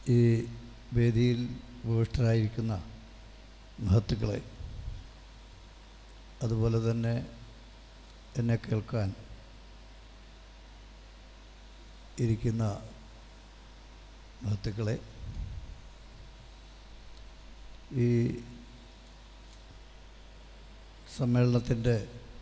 ഈ വേദിയിൽ ഉപവിഷ്ടരായിരിക്കുന്ന മഹത്തുക്കളെ അതുപോലെ തന്നെ എന്നെ കേൾക്കാൻ ഇരിക്കുന്ന മഹത്തുക്കളെ ഈ സമ്മേളനത്തിൻ്റെ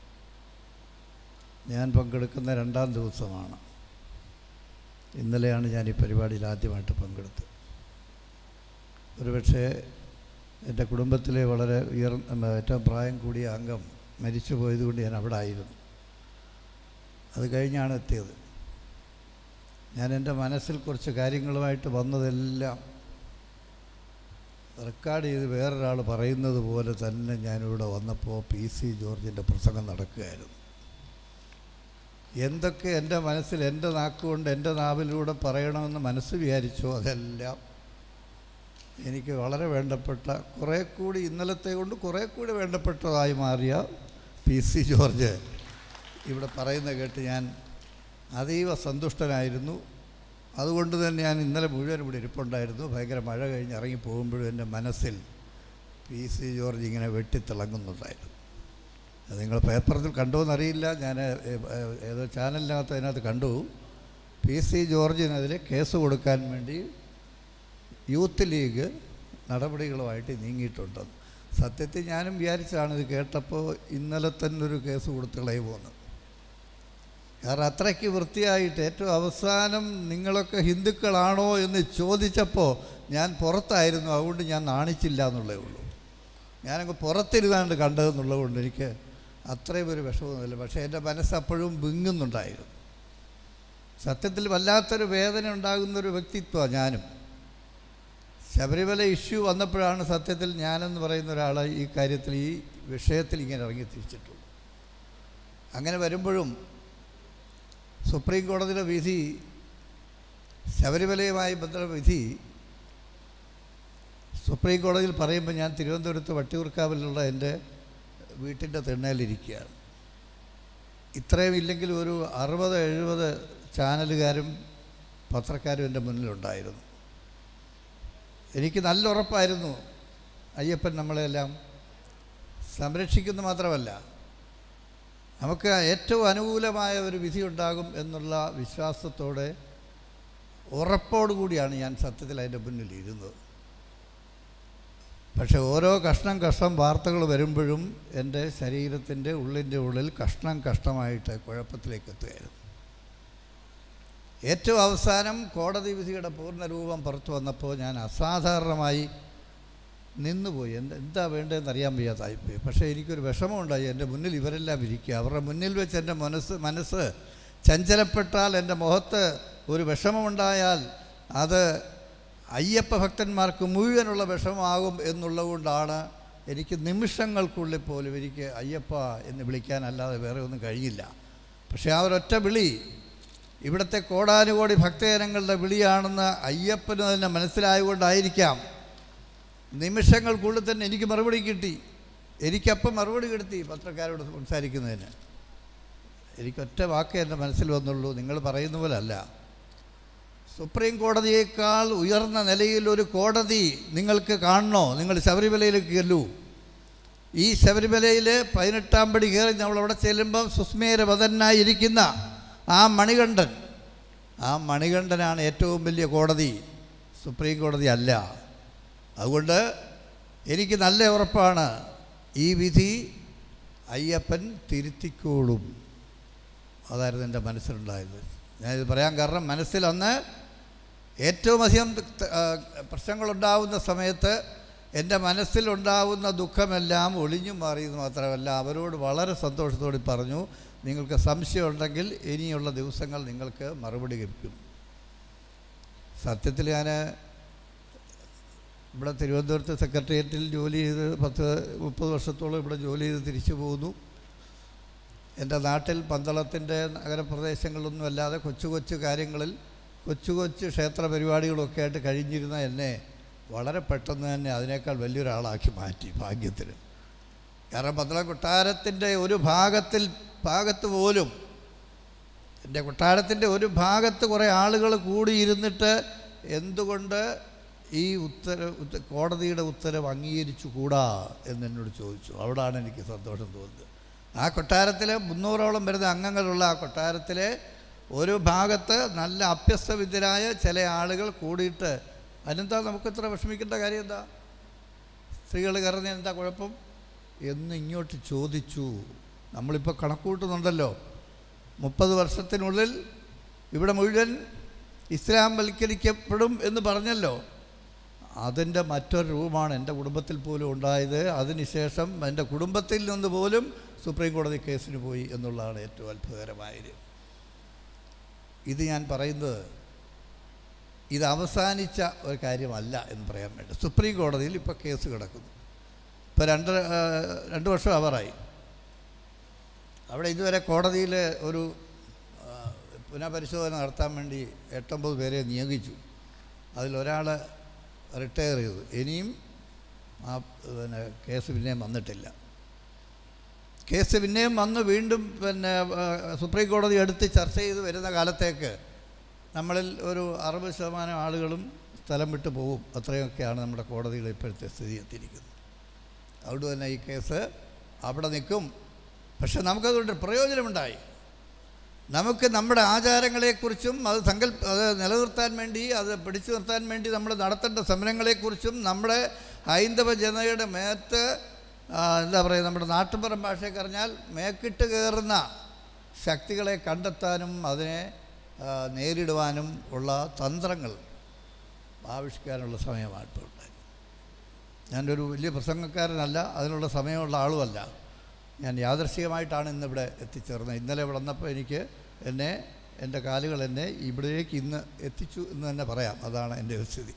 ഞാൻ പങ്കെടുക്കുന്ന രണ്ടാം ദിവസമാണ് ഇന്നലെയാണ് ഞാൻ ഈ പരിപാടിയിൽ ആദ്യമായിട്ട് പങ്കെടുത്തത് ഒരുപക്ഷെ എൻ്റെ കുടുംബത്തിലെ വളരെ ഉയർന്ന ഏറ്റവും പ്രായം കൂടിയ അംഗം മരിച്ചു പോയതുകൊണ്ട് ഞാൻ അവിടെ ആയിരുന്നു അത് കഴിഞ്ഞാണ് എത്തിയത് ഞാൻ എൻ്റെ മനസ്സിൽ കുറച്ച് കാര്യങ്ങളുമായിട്ട് വന്നതെല്ലാം റെക്കോർഡ് ചെയ്ത് വേറൊരാൾ പറയുന്നത് പോലെ തന്നെ ഞാനിവിടെ വന്നപ്പോൾ പി സി ജോർജിൻ്റെ പ്രസംഗം നടക്കുകയായിരുന്നു എന്തൊക്കെ എൻ്റെ മനസ്സിൽ എൻ്റെ നാക്കുകൊണ്ട് എൻ്റെ നാവിലൂടെ പറയണമെന്ന് മനസ്സ് വിചാരിച്ചോ അതെല്ലാം എനിക്ക് വളരെ വേണ്ടപ്പെട്ട കുറേ കൂടി ഇന്നലത്തെ കൊണ്ട് കുറേ കൂടി വേണ്ടപ്പെട്ടതായി മാറിയ പി സി ജോർജ് ഇവിടെ പറയുന്ന കേട്ട് ഞാൻ അതീവ സന്തുഷ്ടനായിരുന്നു അതുകൊണ്ട് തന്നെ ഞാൻ ഇന്നലെ മുഴുവൻ ഇവിടെ ഇരിപ്പുണ്ടായിരുന്നു ഭയങ്കര മഴ കഴിഞ്ഞ് ഇറങ്ങി പോകുമ്പോഴും എൻ്റെ മനസ്സിൽ പി സി ജോർജ് ഇങ്ങനെ വെട്ടിത്തിളങ്ങുന്നുണ്ടായിരുന്നു അത് നിങ്ങൾ പേപ്പറിൽ കണ്ടോയെന്നറിയില്ല ഞാൻ ഏതോ ചാനലിനകത്ത് അതിനകത്ത് കണ്ടു പി സി ജോർജിനെതിരെ കേസ് കൊടുക്കാൻ വേണ്ടി യൂത്ത് ലീഗ് നടപടികളുമായിട്ട് നീങ്ങിയിട്ടുണ്ടെന്ന് സത്യത്തിൽ ഞാനും വിചാരിച്ചാണ് ഇത് കേട്ടപ്പോൾ ഇന്നലെ തന്നെ ഒരു കേസ് കൊടുത്ത് കളയുമോന്ന് കാരണം അത്രയ്ക്ക് വൃത്തിയായിട്ട് ഏറ്റവും അവസാനം നിങ്ങളൊക്കെ ഹിന്ദുക്കളാണോ എന്ന് ചോദിച്ചപ്പോൾ ഞാൻ പുറത്തായിരുന്നു അതുകൊണ്ട് ഞാൻ നാണിച്ചില്ല എന്നുള്ളേ ഉള്ളൂ ഞാനങ്ങ് പുറത്തിരുന്നാണ്ട് കണ്ടതെന്നുള്ളത് കൊണ്ട് എനിക്ക് അത്രയും ഒരു വിഷമമൊന്നുമില്ല പക്ഷേ എൻ്റെ മനസ്സ് അപ്പോഴും വിങ്ങുന്നുണ്ടായിരുന്നു സത്യത്തിൽ വല്ലാത്തൊരു വേദന ഉണ്ടാകുന്നൊരു വ്യക്തിത്വമാണ് ഞാനും ശബരിമല ഇഷ്യൂ വന്നപ്പോഴാണ് സത്യത്തിൽ ഞാനെന്ന് പറയുന്ന ഒരാൾ ഈ കാര്യത്തിൽ ഈ വിഷയത്തിൽ ഇങ്ങനെ ഇറങ്ങി തിരിച്ചിട്ടുള്ളൂ അങ്ങനെ വരുമ്പോഴും സുപ്രീം കോടതിയുടെ വിധി ശബരിമലയുമായി ബന്ധപ്പെട്ട വിധി സുപ്രീം കോടതിയിൽ പറയുമ്പോൾ ഞാൻ തിരുവനന്തപുരത്ത് വട്ടിയൂർക്കാവിലുള്ള എൻ്റെ വീട്ടിൻ്റെ തിണ്ണയിലിരിക്കുകയാണ് ഇത്രയും ഇല്ലെങ്കിൽ ഒരു അറുപത് എഴുപത് ചാനലുകാരും പത്രക്കാരും എൻ്റെ മുന്നിലുണ്ടായിരുന്നു എനിക്ക് നല്ല ഉറപ്പായിരുന്നു അയ്യപ്പൻ നമ്മളെല്ലാം സംരക്ഷിക്കുന്നു മാത്രമല്ല നമുക്ക് ഏറ്റവും അനുകൂലമായ ഒരു വിധി ഉണ്ടാകും എന്നുള്ള വിശ്വാസത്തോടെ ഉറപ്പോടുകൂടിയാണ് ഞാൻ സത്യത്തിൽ അതിൻ്റെ മുന്നിൽ ഇരുന്നത് പക്ഷെ ഓരോ കഷ്ണം കഷ്ണം വാർത്തകൾ വരുമ്പോഴും എൻ്റെ ശരീരത്തിൻ്റെ ഉള്ളിൻ്റെ ഉള്ളിൽ കഷ്ണം കഷ്ണമായിട്ട് കുഴപ്പത്തിലേക്ക് എത്തുകയായിരുന്നു ഏറ്റവും അവസാനം കോടതി വിധിയുടെ പൂർണ്ണരൂപം പുറത്തു വന്നപ്പോൾ ഞാൻ അസാധാരണമായി നിന്നുപോയി എന്ത് എന്താ വേണ്ടതെന്ന് അറിയാൻ വയ്യാതായിപ്പോയി പക്ഷേ എനിക്കൊരു വിഷമമുണ്ടായി എൻ്റെ മുന്നിൽ ഇവരെല്ലാം ഇരിക്കുക അവരുടെ മുന്നിൽ വെച്ച് എൻ്റെ മനസ്സ് മനസ്സ് ചഞ്ചലപ്പെട്ടാൽ എൻ്റെ മുഖത്ത് ഒരു വിഷമമുണ്ടായാൽ അത് അയ്യപ്പ ഭക്തന്മാർക്ക് മുഴുവനുള്ള വിഷമമാകും എന്നുള്ളതുകൊണ്ടാണ് എനിക്ക് നിമിഷങ്ങൾക്കുള്ളിൽ പോലും എനിക്ക് അയ്യപ്പ എന്ന് വിളിക്കാനല്ലാതെ വേറെ ഒന്നും കഴിഞ്ഞില്ല പക്ഷേ ആ ഒരൊറ്റ വിളി ഇവിടുത്തെ കോടാനുകോടി ഭക്തജനങ്ങളുടെ വിളിയാണെന്ന് അയ്യപ്പന് തന്നെ മനസ്സിലായതുകൊണ്ടായിരിക്കാം നിമിഷങ്ങൾക്കുള്ളിൽ തന്നെ എനിക്ക് മറുപടി കിട്ടി എനിക്കപ്പം മറുപടി കിട്ടി പത്രക്കാരോട് സംസാരിക്കുന്നതിന് എനിക്കൊറ്റ വാക്കേ എൻ്റെ മനസ്സിൽ വന്നുള്ളൂ നിങ്ങൾ പറയുന്ന പോലെ അല്ല സുപ്രീം കോടതിയേക്കാൾ ഉയർന്ന നിലയിൽ ഒരു കോടതി നിങ്ങൾക്ക് കാണണോ നിങ്ങൾ ശബരിമലയിലേക്ക് ചെല്ലൂ ഈ ശബരിമലയിൽ പതിനെട്ടാം പടി കയറി നമ്മളവിടെ ചെല്ലുമ്പം സുസ്മേരവതനായിരിക്കുന്ന ആ മണികണ്ഠൻ ആ മണികണ്ഠനാണ് ഏറ്റവും വലിയ കോടതി സുപ്രീം കോടതി അല്ല അതുകൊണ്ട് എനിക്ക് നല്ല ഉറപ്പാണ് ഈ വിധി അയ്യപ്പൻ തിരുത്തിക്കോളും അതായിരുന്നു എൻ്റെ മനസ്സിലുണ്ടായത് ഞാനിത് പറയാൻ കാരണം മനസ്സിൽ അന്ന് ഏറ്റവും അധികം പ്രശ്നങ്ങളുണ്ടാവുന്ന സമയത്ത് എൻ്റെ മനസ്സിലുണ്ടാവുന്ന ദുഃഖമെല്ലാം ഒളിഞ്ഞു മാറിയെന്ന് മാത്രമല്ല അവരോട് വളരെ സന്തോഷത്തോടെ പറഞ്ഞു നിങ്ങൾക്ക് സംശയമുണ്ടെങ്കിൽ ഇനിയുള്ള ദിവസങ്ങൾ നിങ്ങൾക്ക് മറുപടി ലഭിക്കും സത്യത്തിൽ ഞാൻ ഇവിടെ തിരുവനന്തപുരത്ത് സെക്രട്ടേറിയറ്റിൽ ജോലി ചെയ്ത് പത്ത് മുപ്പത് വർഷത്തോളം ഇവിടെ ജോലി ചെയ്ത് തിരിച്ചു പോകുന്നു എൻ്റെ നാട്ടിൽ പന്തളത്തിൻ്റെ നഗരപ്രദേശങ്ങളിലൊന്നും അല്ലാതെ കൊച്ചു കൊച്ചു കാര്യങ്ങളിൽ കൊച്ചു കൊച്ചു ക്ഷേത്ര പരിപാടികളൊക്കെ ആയിട്ട് കഴിഞ്ഞിരുന്ന എന്നെ വളരെ പെട്ടെന്ന് തന്നെ അതിനേക്കാൾ വലിയൊരാളാക്കി മാറ്റി ഭാഗ്യത്തിന് കാരണം പന്തളം കൊട്ടാരത്തിൻ്റെ ഒരു ഭാഗത്തിൽ ഭാഗത്ത് പോലും എൻ്റെ കൊട്ടാരത്തിൻ്റെ ഒരു ഭാഗത്ത് കുറേ ആളുകൾ കൂടിയിരുന്നിട്ട് എന്തുകൊണ്ട് ഈ ഉത്തരവ് ഉത്ത കോടതിയുടെ ഉത്തരവ് അംഗീകരിച്ചുകൂടാ എന്നെന്നോട് ചോദിച്ചു അവിടാണ് എനിക്ക് സന്തോഷം തോന്നുന്നത് ആ കൊട്ടാരത്തിലെ മുന്നൂറോളം വരുന്ന അംഗങ്ങളുള്ള ആ കൊട്ടാരത്തിലെ ഒരു ഭാഗത്ത് നല്ല അഭ്യസ്തവിദ്യരായ ചില ആളുകൾ കൂടിയിട്ട് അതിനെന്താ നമുക്ക് ഇത്ര വിഷമിക്കേണ്ട കാര്യം എന്താ സ്ത്രീകൾ കയറുന്ന എന്താ കുഴപ്പം എന്ന് ഇങ്ങോട്ട് ചോദിച്ചു നമ്മളിപ്പോൾ കണക്കൂട്ടുന്നുണ്ടല്ലോ മുപ്പത് വർഷത്തിനുള്ളിൽ ഇവിടെ മുഴുവൻ ഇസ്ലാം വൽക്കരിക്കപ്പെടും എന്ന് പറഞ്ഞല്ലോ അതിൻ്റെ മറ്റൊരു രൂപമാണ് എൻ്റെ കുടുംബത്തിൽ പോലും ഉണ്ടായത് അതിനുശേഷം എൻ്റെ കുടുംബത്തിൽ നിന്ന് പോലും സുപ്രീം കോടതി കേസിന് പോയി എന്നുള്ളതാണ് ഏറ്റവും അത്ഭുതകരമായത് ഇത് ഞാൻ പറയുന്നത് ഇത് അവസാനിച്ച ഒരു കാര്യമല്ല എന്ന് പറയാൻ വേണ്ടി സുപ്രീം കോടതിയിൽ ഇപ്പോൾ കേസ് കിടക്കുന്നു ഇപ്പോൾ രണ്ട് ആ, രണ്ട് വർഷം അവറായി അവിടെ ഇതുവരെ കോടതിയിൽ ഒരു ആ, പുനഃപരിശോധന നടത്താൻ വേണ്ടി എട്ടൊമ്പത് പേരെ നിയോഗിച്ചു അതിലൊരാൾ റിട്ടയർ ചെയ്തു ഇനിയും ആ പിന്നെ കേസ് പിന്നെയും വന്നിട്ടില്ല കേസ് പിന്നെയും വന്ന് വീണ്ടും പിന്നെ ആ, സുപ്രീം കോടതി എടുത്ത് ചർച്ച ചെയ്ത് വരുന്ന കാലത്തേക്ക് നമ്മളിൽ ഒരു അറുപത് ശതമാനം ആളുകളും സ്ഥലം വിട്ടു പോകും അത്രയൊക്കെയാണ് നമ്മുടെ കോടതിയുടെ ഇപ്പോഴത്തെ സ്ഥിതി എത്തിയിരിക്കുന്നത് അതുകൊണ്ട് തന്നെ ഈ കേസ് അവിടെ നിൽക്കും പക്ഷെ നമുക്കതുകൊണ്ട് പ്രയോജനമുണ്ടായി നമുക്ക് നമ്മുടെ ആചാരങ്ങളെക്കുറിച്ചും അത് സങ്കല്പ അത് നിലനിർത്താൻ വേണ്ടി അത് പിടിച്ചു നിർത്താൻ വേണ്ടി നമ്മൾ നടത്തേണ്ട സമരങ്ങളെക്കുറിച്ചും നമ്മുടെ ഹൈന്ദവ ജനതയുടെ മേത്ത് ആ, എന്താ പറയുക നമ്മുടെ നാട്ടുപുറം ഭാഷയൊക്കെ അറിഞ്ഞാൽ മേക്കിട്ട് കയറുന്ന ശക്തികളെ കണ്ടെത്താനും അതിനെ ആ, നേരിടുവാനും ഉള്ള തന്ത്രങ്ങൾ ആവിഷ്കാരമുള്ള സമയമാണ് ഇപ്പോൾ ഉണ്ടായത് ഞാനൊരു വലിയ പ്രസംഗക്കാരനല്ല അതിനുള്ള സമയമുള്ള ആളുമല്ല ഞാൻ യാദർശികമായിട്ടാണ് ഇന്നിവിടെ എത്തിച്ചേർന്നത് ഇന്നലെ ഇവിടെ വന്നപ്പോൾ എനിക്ക് എന്നെ എൻ്റെ കാലുകൾ എന്നെ ഇവിടേക്ക് ഇന്ന് എത്തിച്ചു എന്ന് തന്നെ പറയാം അതാണ് എൻ്റെ ഒരു സ്ഥിതി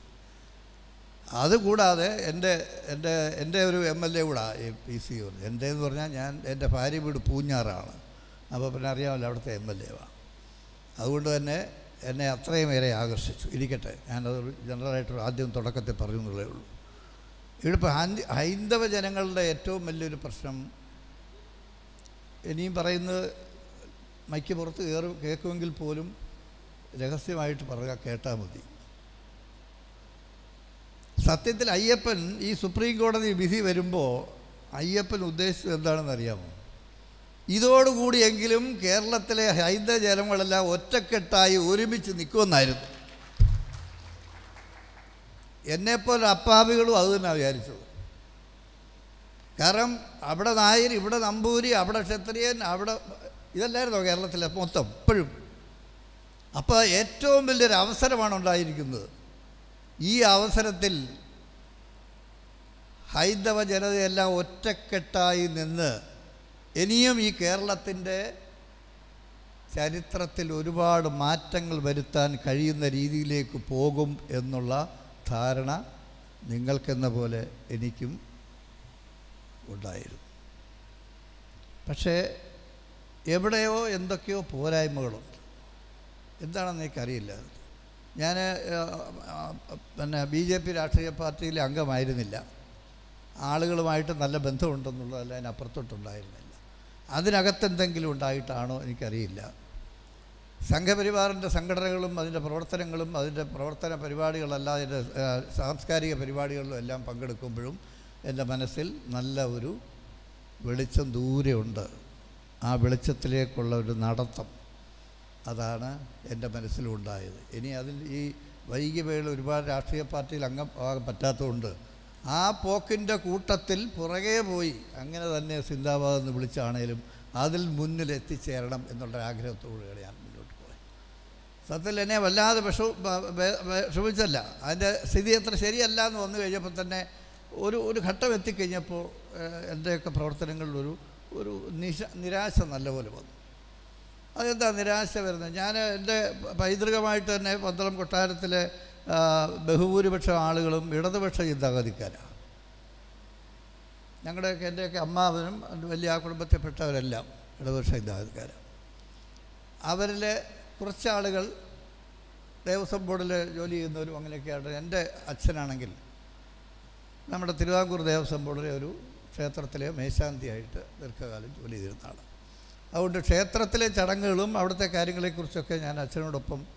അതുകൂടാതെ എൻ്റെ എൻ്റെ എൻ്റെ ഒരു എം എൽ എ കൂടാ ഈ പി സി എൻ്റെ എന്ന് പറഞ്ഞാൽ ഞാൻ എൻ്റെ ഭാര്യ വീട് പൂഞ്ഞാറാണ് അപ്പോൾ പിന്നെ അറിയാമല്ലോ അവിടുത്തെ എം എൽ എ അതുകൊണ്ട് തന്നെ എന്നെ അത്രയും ഏറെ ആകർഷിച്ചു ഇരിക്കട്ടെ ഞാനതൊരു ജനറലായിട്ട് ആദ്യം തുടക്കത്തിൽ പറഞ്ഞു എന്നുള്ളേ ഉള്ളൂ ഇവിടെ ഇപ്പോൾ ഹൈന്ദവ ജനങ്ങളുടെ ഏറ്റവും വലിയൊരു പ്രശ്നം ഇനിയും പറയുന്നത് മൈക്ക് പുറത്ത് കയറി കേൾക്കുമെങ്കിൽ പോലും രഹസ്യമായിട്ട് പറയുക കേട്ടാൽ മതി സത്യത്തിൽ അയ്യപ്പൻ ഈ സുപ്രീം കോടതി വിധി വരുമ്പോൾ അയ്യപ്പൻ ഉദ്ദേശിച്ചത് എന്താണെന്ന് അറിയാമോ ഇതോടുകൂടിയെങ്കിലും കേരളത്തിലെ ഹൈന്ദവ ജനങ്ങളെല്ലാം ഒറ്റക്കെട്ടായി ഒരുമിച്ച് നിൽക്കുമെന്നായിരുന്നു എന്നെപ്പോലെ അപ്പാവികളും അത് തന്നെയാണ് വിചാരിച്ചത് കാരണം അവിടെ നായർ ഇവിടെ നമ്പൂരി അവിടെ ക്ഷത്രിയൻ അവിടെ ഇതല്ലായിരുന്നോ കേരളത്തിലെ മൊത്തം ഇപ്പോഴും അപ്പോൾ ഏറ്റവും വലിയൊരു അവസരമാണ് ഉണ്ടായിരിക്കുന്നത് ഈ അവസരത്തിൽ ഹൈന്ദവ ജനതയെല്ലാം ഒറ്റക്കെട്ടായി നിന്ന് ഇനിയും ഈ കേരളത്തിൻ്റെ ചരിത്രത്തിൽ ഒരുപാട് മാറ്റങ്ങൾ വരുത്താൻ കഴിയുന്ന രീതിയിലേക്ക് പോകും എന്നുള്ള ധാരണ നിങ്ങൾക്കെന്ന പോലെ എനിക്കും ഉണ്ടായിരുന്നു പക്ഷേ എവിടെയോ എന്തൊക്കെയോ പോരായ്മകളുണ്ട് എന്താണെന്ന് എനിക്കറിയില്ല ഞാൻ പിന്നെ ബി ജെ പി രാഷ്ട്രീയ പാർട്ടിയിലെ അംഗമായിരുന്നില്ല ആളുകളുമായിട്ട് നല്ല ബന്ധമുണ്ടെന്നുള്ളതല്ല അതിനപ്പുറത്തോട്ടുണ്ടായിരുന്നില്ല അതിനകത്ത് എന്തെങ്കിലും ഉണ്ടായിട്ടാണോ എനിക്കറിയില്ല സംഘപരിവാറിൻ്റെ സംഘടനകളും അതിൻ്റെ പ്രവർത്തനങ്ങളും അതിൻ്റെ പ്രവർത്തന പരിപാടികളല്ലാതെ അതിൻ്റെ ആ, സാംസ്കാരിക പരിപാടികളിലും എല്ലാം പങ്കെടുക്കുമ്പോഴും എൻ്റെ മനസ്സിൽ നല്ല ഒരു വെളിച്ചം ദൂരെയുണ്ട് ആ വെളിച്ചത്തിലേക്കുള്ള ഒരു നടത്തം അതാണ് എൻ്റെ മനസ്സിലുണ്ടായത് ഇനി അതിൽ ഈ വൈകിയ വേള ഒരുപാട് രാഷ്ട്രീയ പാർട്ടിയിൽ അംഗം ആകാൻ പറ്റാത്തതുകൊണ്ട് ആ പോക്കിൻ്റെ കൂട്ടത്തിൽ പുറകെ പോയി അങ്ങനെ തന്നെ സിന്ദാബാദ് എന്ന് വിളിച്ചാണേലും അതിൽ മുന്നിൽ എത്തിച്ചേരണം എന്നുള്ള ആഗ്രഹത്തോടുകൂടിയാണ് ഞാൻ മുന്നോട്ട് പോയത് സത്യത്തിൽ എന്നെ വല്ലാതെ വിഷ വിഷമിച്ചല്ല അതിൻ്റെ സ്ഥിതി അത്ര ശരിയല്ല എന്ന് വന്നു കഴിഞ്ഞപ്പോൾ തന്നെ ഒരു ഒരു ഘട്ടം എത്തിക്കഴിഞ്ഞപ്പോൾ ഏഹ്, എൻ്റെയൊക്കെ പ്രവർത്തനങ്ങളിലൊരു ഒരു നിശ നിരാശ നല്ലപോലെ വന്നു അതെന്താ നിരാശ വരുന്നത് ഞാൻ എൻ്റെ പൈതൃകമായിട്ട് തന്നെ പന്തളം കൊട്ടാരത്തിലെ ആ, ബഹുഭൂരിപക്ഷം ആളുകളും ഇടതുപക്ഷ ചിന്താഗതിക്കാരാണ് ഞങ്ങളുടെയൊക്കെ എൻ്റെയൊക്കെ അമ്മാവനും എൻ്റെ വലിയ ആ കുടുംബത്തിൽപ്പെട്ടവരെല്ലാം ഇടതുപക്ഷ ചിന്താഗതിക്കാരാണ് അവരിലെ കുറച്ചാളുകൾ ദേവസ്വം ബോർഡിൽ ജോലി ചെയ്യുന്നവരും അങ്ങനെയൊക്കെയാണ് എൻ്റെ അച്ഛനാണെങ്കിൽ നമ്മുടെ തിരുവിതാംകൂർ ദേവസ്വം ബോർഡിലെ ഒരു ക്ഷേത്രത്തിലെ മേശാന്തിയായിട്ട് ദീർഘകാലം ജോലി ചെയ്തിരുന്ന ആളാണ് അതുകൊണ്ട് ക്ഷേത്രത്തിലെ ചടങ്ങുകളും അവിടുത്തെ കാര്യങ്ങളെക്കുറിച്ചൊക്കെ ഞാൻ അച്ഛനോടൊപ്പം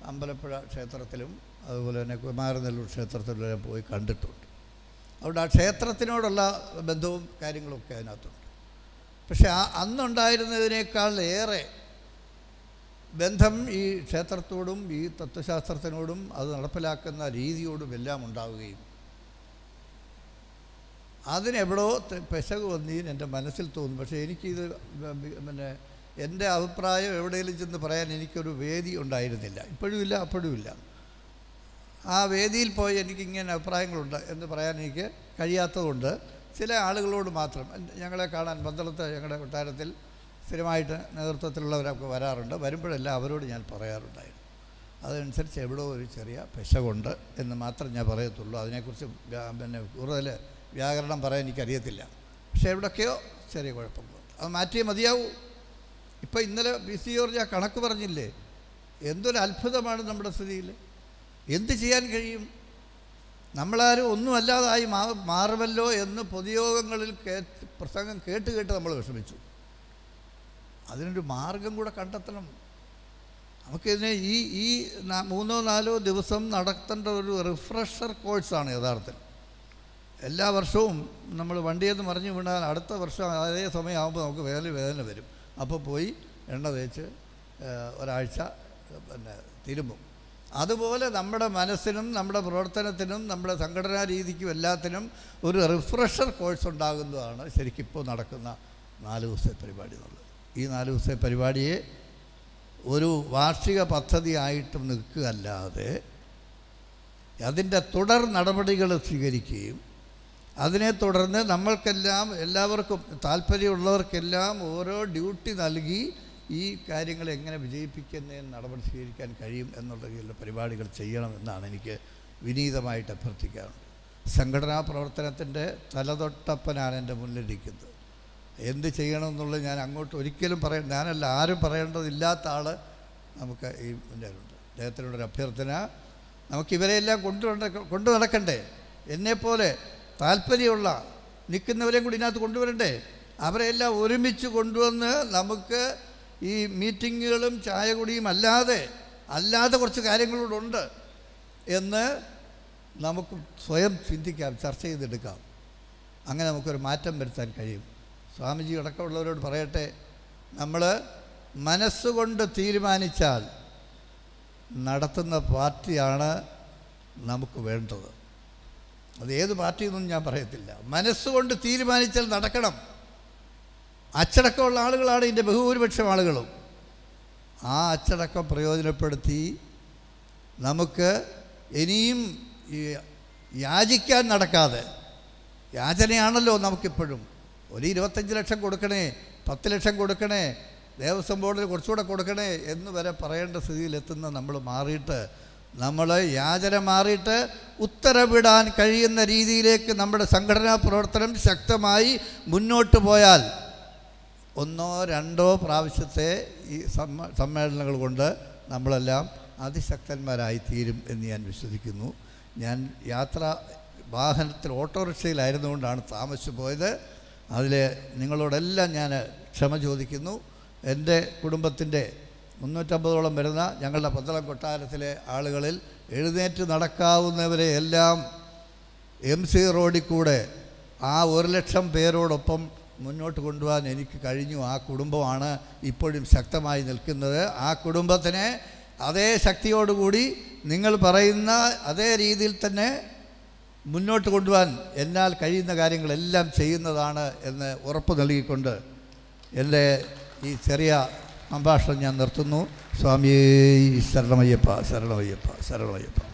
അമ്പലപ്പുഴ ക്ഷേത്രത്തിലും അതുപോലെ തന്നെ കുമാരനെല്ലൂർ ക്ഷേത്രത്തിലും ഞാൻ പോയി കണ്ടിട്ടുണ്ട് അതുകൊണ്ട് ആ ക്ഷേത്രത്തിനോടുള്ള ബന്ധവും കാര്യങ്ങളൊക്കെ അതിനകത്തുണ്ട് പക്ഷെ ആ അന്നുണ്ടായിരുന്നതിനേക്കാൾ ഏറെ ബന്ധം ഈ ക്ഷേത്രത്തോടും ഈ തത്വശാസ്ത്രത്തിനോടും അത് നടപ്പിലാക്കുന്ന രീതിയോടും എല്ലാം ഉണ്ടാവുകയും അതിനെവിടോ ത- പെശക് വന്നീൻ എൻ്റെ മനസ്സിൽ തോന്നും പക്ഷേ എനിക്കിത് ബ- ബി- പിന്നെ എൻ്റെ അഭിപ്രായം എവിടെയെങ്കിലും ചെന്ന് പറയാൻ എനിക്കൊരു വേദി ഉണ്ടായിരുന്നില്ല ഇപ്പോഴും ഇല്ല അപ്പോഴും ഇല്ല ആ വേദിയിൽ പോയി എനിക്കിങ്ങനെ അഭിപ്രായങ്ങളുണ്ട് എന്ന് പറയാൻ എനിക്ക് കഴിയാത്തതുകൊണ്ട് ചില ആളുകളോട് മാത്രം എൻ- ഞങ്ങളെ കാണാൻ പന്തളത്ത് ഞങ്ങളുടെ കൊട്ടാരത്തിൽ സ്ഥിരമായിട്ട് നേതൃത്വത്തിലുള്ളവരൊക്കെ വരാറുണ്ട് വരുമ്പോഴെല്ലാം അവരോട് ഞാൻ പറയാറുണ്ടായിരുന്നു അതനുസരിച്ച് എവിടെയോ ഒരു ചെറിയ പെശകുണ്ട് എന്ന് മാത്രം ഞാൻ പറയത്തുള്ളൂ അതിനെക്കുറിച്ച് വ്യാ- പിന്നെ കൂടുതൽ വ്യാകരണം പറയാൻ എനിക്കറിയത്തില്ല പക്ഷേ എവിടൊക്കെയോ ചെറിയ കുഴപ്പങ്ങളുണ്ട് അത് മാറ്റിയേ മതിയാവൂ ഇപ്പോൾ ഇന്നലെ ബി സി ജോർജ് ആ കണക്ക് പറഞ്ഞില്ലേ എന്തൊരു അത്ഭുതമാണ് നമ്മുടെ സ്ഥിതിയിൽ എന്ത് ചെയ്യാൻ കഴിയും നമ്മളാരും ഒന്നുമല്ലാതായി മാ മാറുമല്ലോ എന്ന് പൊതുയോഗങ്ങളിൽ കേ പ്രസംഗം കേട്ട് കേട്ട് നമ്മൾ വിഷമിച്ചു അതിനൊരു മാർഗം കൂടെ കണ്ടെത്തണം നമുക്കിതിനെ ഈ ഈ നാ- മൂന്നോ നാലോ ദിവസം നടത്തേണ്ട ഒരു റിഫ്രഷർ കോഴ്സാണ് യഥാർത്ഥത്തിൽ എല്ലാ വർഷവും നമ്മൾ വണ്ടിയിൽ നിന്ന് മറിഞ്ഞു വീണാൽ അടുത്ത വർഷം അതേ സമയമാകുമ്പോൾ നമുക്ക് വേദന വേദന വരും അപ്പോൾ പോയി എണ്ണ തേച്ച് ഏഹ്, ഒരാഴ്ച പിന്നെ തിരുമ്പും അതുപോലെ നമ്മുടെ മനസ്സിനും നമ്മുടെ പ്രവർത്തനത്തിനും നമ്മുടെ സംഘടനാ രീതിക്കും എല്ലാത്തിനും ഒരു റിഫ്രഷർ കോഴ്സ് ഉണ്ടാകുന്നതാണ് ശരിക്കും ഇപ്പോൾ നടക്കുന്ന നാല് ദിവസത്തെ പരിപാടി എന്നുള്ളത് ഈ നാല് ദിവസത്തെ പരിപാടിയെ ഒരു വാർഷിക പദ്ധതിയായിട്ട് നിൽക്കുകയല്ലാതെ അതിൻ്റെ തുടർ നടപടികൾ സ്വീകരിക്കുകയും അതിനെ തുടർന്ന് നമ്മൾക്കെല്ലാം എല്ലാവർക്കും താല്പര്യമുള്ളവർക്കെല്ലാം ഓരോ ഡ്യൂട്ടി നൽകി ഈ കാര്യങ്ങൾ എങ്ങനെ വിജയിപ്പിക്കുന്നതിന് നടപടി സ്വീകരിക്കാൻ കഴിയും എന്നുള്ള രീതിയിലുള്ള പരിപാടികൾ ചെയ്യണമെന്നാണ് എനിക്ക് വിനീതമായിട്ട് അഭ്യർത്ഥിക്കാറുണ്ട് സംഘടനാ പ്രവർത്തനത്തിൻ്റെ തലതൊട്ടപ്പനാണ് എൻ്റെ മുന്നിലിരിക്കുന്നത് എന്ത് ചെയ്യണമെന്നുള്ളത് ഞാൻ അങ്ങോട്ട് ഒരിക്കലും പറയ ഞാനല്ല ആരും പറയേണ്ടതില്ലാത്ത ആൾ നമുക്ക് ഈ മുന്നിലുണ്ട് അദ്ദേഹത്തിനോടൊരു അഭ്യർത്ഥന നമുക്കിവരെയെല്ലാം കൊണ്ടു നടക്ക- കൊണ്ടു നടക്കണ്ടേ എന്നെപ്പോലെ താല്പര്യമുള്ള നിൽക്കുന്നവരെയും കൂടി ഇതിനകത്ത് കൊണ്ടുവരണ്ടേ അവരെല്ലാം ഒരുമിച്ച് കൊണ്ടുവന്ന് നമുക്ക് ഈ മീറ്റിങ്ങുകളും ചായ കുടിയും അല്ലാതെ അല്ലാതെ കുറച്ച് കാര്യങ്ങളൂടെ ഉണ്ട് എന്ന് നമുക്ക് സ്വയം ചിന്തിക്കാം ചർച്ച ചെയ്തെടുക്കാം അങ്ങനെ നമുക്കൊരു മാറ്റം വരുത്താൻ കഴിയും സ്വാമിജി അടക്കമുള്ളവരോട് പറയട്ടെ നമ്മൾ മനസ്സുകൊണ്ട് തീരുമാനിച്ചാൽ നടത്തുന്ന പാർട്ടിയാണ് നമുക്ക് വേണ്ടത് അത് ഏത് പാർട്ടിയെന്നൊന്നും ഞാൻ പറയത്തില്ല മനസ്സുകൊണ്ട് തീരുമാനിച്ചാൽ നടക്കണം അച്ചടക്കമുള്ള ആളുകളാണ് ഇതിൻ്റെ ബഹുഭൂരിപക്ഷം ആളുകളും ആ അച്ചടക്കം പ്രയോജനപ്പെടുത്തി നമുക്ക് ഇനിയും ഈ യാചിക്കാൻ നടക്കാതെ യാചനയാണല്ലോ നമുക്കിപ്പോഴും ഒരു ഇരുപത്തഞ്ച് ലക്ഷം കൊടുക്കണേ പത്ത് ലക്ഷം കൊടുക്കണേ ദേവസ്വം ബോർഡിൽ കുറച്ചുകൂടെ കൊടുക്കണേ എന്ന് വരെ പറയേണ്ട സ്ഥിതിയിലെത്തുന്ന നമ്മൾ മാറിയിട്ട് നമ്മൾ യാചന മാറിയിട്ട് ഉത്തരവിടാൻ കഴിയുന്ന രീതിയിലേക്ക് നമ്മുടെ സംഘടനാ പ്രവർത്തനം ശക്തമായി മുന്നോട്ട് പോയാൽ ഒന്നോ രണ്ടോ പ്രാവശ്യത്തെ ഈ സമ്മ സമ്മേളനങ്ങൾ കൊണ്ട് നമ്മളെല്ലാം അതിശക്തന്മാരായി തീരും എന്ന് ഞാൻ വിശ്വസിക്കുന്നു ഞാൻ യാത്ര വാഹനത്തിൽ ഓട്ടോറിക്ഷയിലായിരുന്നുകൊണ്ടാണ് താമസിച്ചു പോയത് അതിൽ നിങ്ങളോടെല്ലാം ഞാൻ ക്ഷമ ചോദിക്കുന്നു എൻ്റെ കുടുംബത്തിൻ്റെ മുന്നൂറ്റമ്പതോളം വരുന്ന ഞങ്ങളുടെ പന്തളം കൊട്ടാരത്തിലെ ആളുകളിൽ എഴുന്നേറ്റ് നടക്കാവുന്നവരെ എല്ലാം എം സി റോഡിൽ കൂടെ ആ ഒരു ലക്ഷം പേരോടൊപ്പം മുന്നോട്ട് കൊണ്ടുപോകാൻ എനിക്ക് കഴിഞ്ഞു ആ കുടുംബമാണ് ഇപ്പോഴും ശക്തമായി നിൽക്കുന്നത് ആ കുടുംബത്തിനെ അതേ ശക്തിയോടുകൂടി നിങ്ങൾ പറയുന്ന അതേ രീതിയിൽ തന്നെ മുന്നോട്ട് കൊണ്ടുപോകാൻ എന്നാൽ കഴിയുന്ന കാര്യങ്ങളെല്ലാം ചെയ്യുന്നതാണ് എന്ന് ഉറപ്പ് നൽകിക്കൊണ്ട് എൻ്റെ ഈ ചെറിയ സംഭാഷണം ഞാൻ നിർത്തുന്നു സ്വാമിയേ ശരണമയ്യപ്പ ശരണമയ്യപ്പ ശരണമയ്യപ്പ